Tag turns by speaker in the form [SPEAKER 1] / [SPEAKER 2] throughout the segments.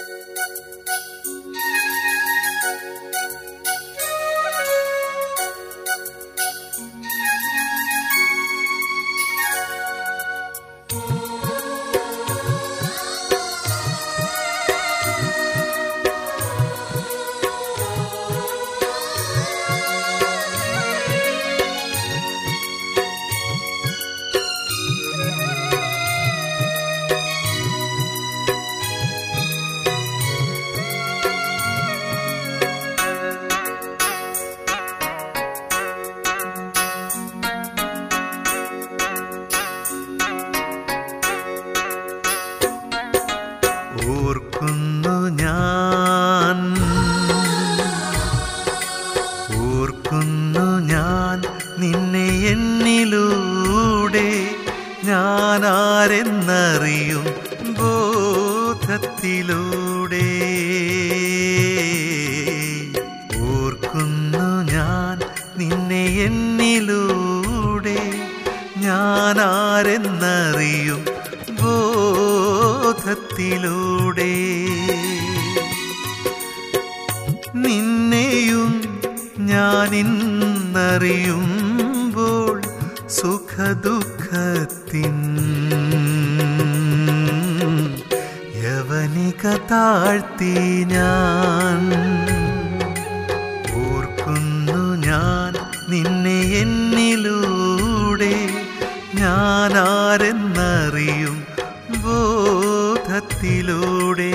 [SPEAKER 1] ഓർക്കുന്നു ഞാൻ ഓർക്കുന്നു ഞാൻ നിന്നെ എന്നിലൂടെ ഞാൻ ആരെന്നറിയും ബോധത്തിലൂടെ ഓർക്കുന്നു ഞാൻ നിന്നെ എന്നിലൂടെ ഞാൻ ആരെന്നറിയും ബോധത്തിലൂടെ നിന്നെയും ഞാനിന്നറിയുമ്പോൾ സുഖദുഃഖത്തിൻ യവനിക താഴ്ത്തി ഞാൻ ഓർക്കുന്നു ഞാൻ നിന്നെ എന്നിലൂടെ ഞാൻ ആരെന്നറിയും ബോധത്തിലൂടെ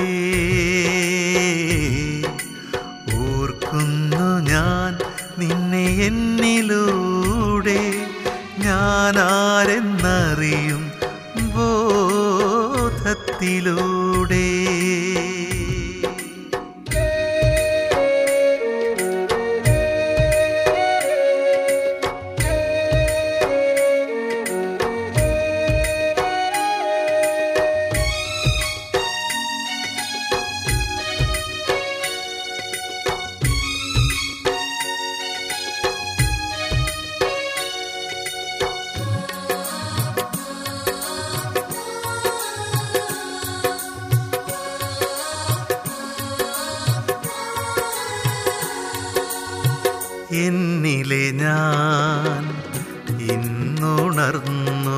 [SPEAKER 1] ഓർക്കുന്നു ഞാൻ നിന്നെ എന്നിലൂടെ ഞാൻ ആരെന്നറിയും ബോധത്തിലൂടെ എന്നിലെ ഞാൻ ഇന്നുണർന്നു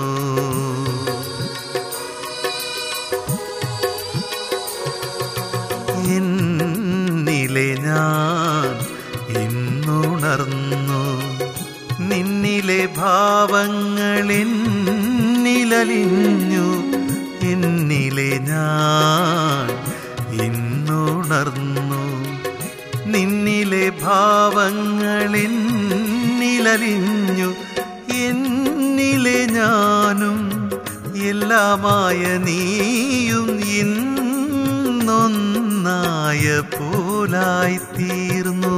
[SPEAKER 1] എന്നിലെ ഞാൻ ഇന്നുണർന്നു നിന്നിലെ ഭാവങ്ങളെന്നിലലിഞ്ഞു എന്നിലെ ഞാൻ ഇന്നുണർന്നു നിന്നിലെ ഭാവങ്ങളെന്നിലലിഞ്ഞു എന്നിലെ ഞാനും എല്ലാമായ നീയും ഇന്നൊന്നായ പോലായി തീർന്നു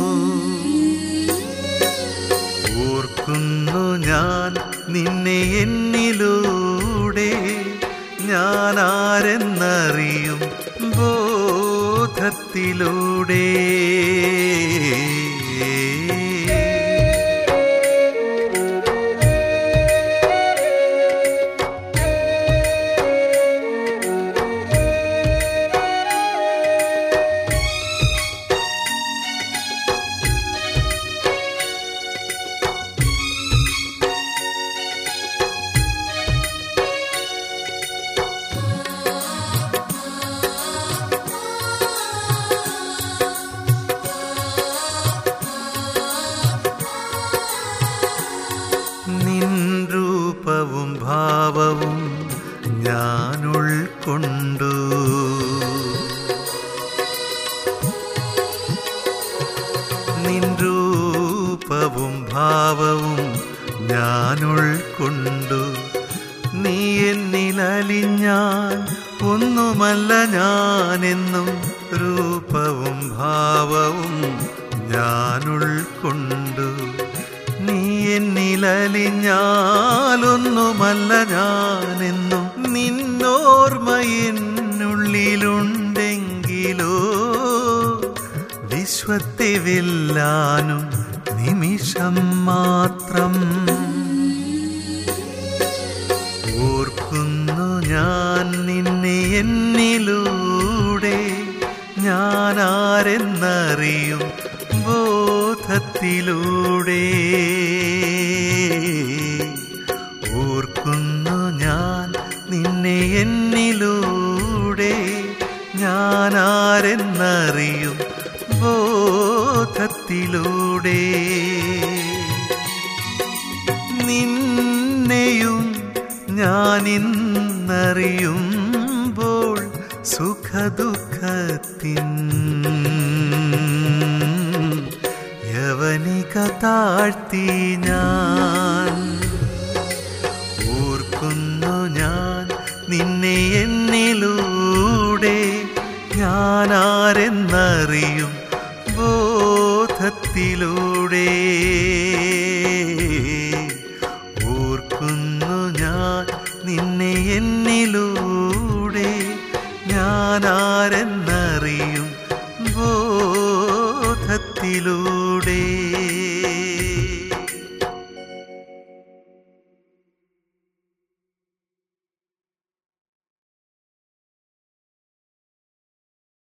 [SPEAKER 1] ഓർക്കുന്നു ഞാൻ നിന്നെ എന്നിലൂടെ ഞാൻ ആരെന്നറിയും ബോധത്തിലൂടെ നിൻ രൂപവും ഭാവവും ഞാൻ ഉൾക്കൊണ്ടു നിൻ രൂപവും ഭാവവും ഞാൻ ഉൾക്കൊണ്ടു നീ എന്നിലലിഞ്ഞാൽ ഒന്നുമല്ല ഞാനെന്നും രൂപവും ഭാവവും ഞാൻ ഉൾക്കൊണ്ടു നീ എന്നിലലിഞ്ഞാലൊന്നുമല്ല ഞാനെന്നും നിന്നോർമ്മ എന്നുള്ളിലുണ്ടെങ്കിലോ വിശ്വത്തെ വെല്ലാനും നിമിഷം മാത്രം ഓർക്കുന്നു ഞാൻ നിന്നെ എന്നിലൂടെ ഞാനാരെന്നറിയും ബോധത്തിലൂടെ ഓർക്കുന്നു ഞാൻ നിന്നെ എന്നിലൂടെ ഞാനാരെന്നറിയും ബോധത്തിലൂടെ നിന്നെയും ഞാനിന്നറിയുമ്പോൾ സുഖദുഃഖത്തിൻ യവനിക താഴ്ത്തി ഞാൻ ഓർക്കുന്നു ഞാൻ നിന്നെ എന്നിലൂടെ ഞാനാരെന്നറിയും ബോധത്തിലൂടെ ഓർക്കുന്നു ഞാൻ നിന്നെ എന്നിലൂടെ ഞാനാരെന്നറിയും ബോധത്തിലൂടെ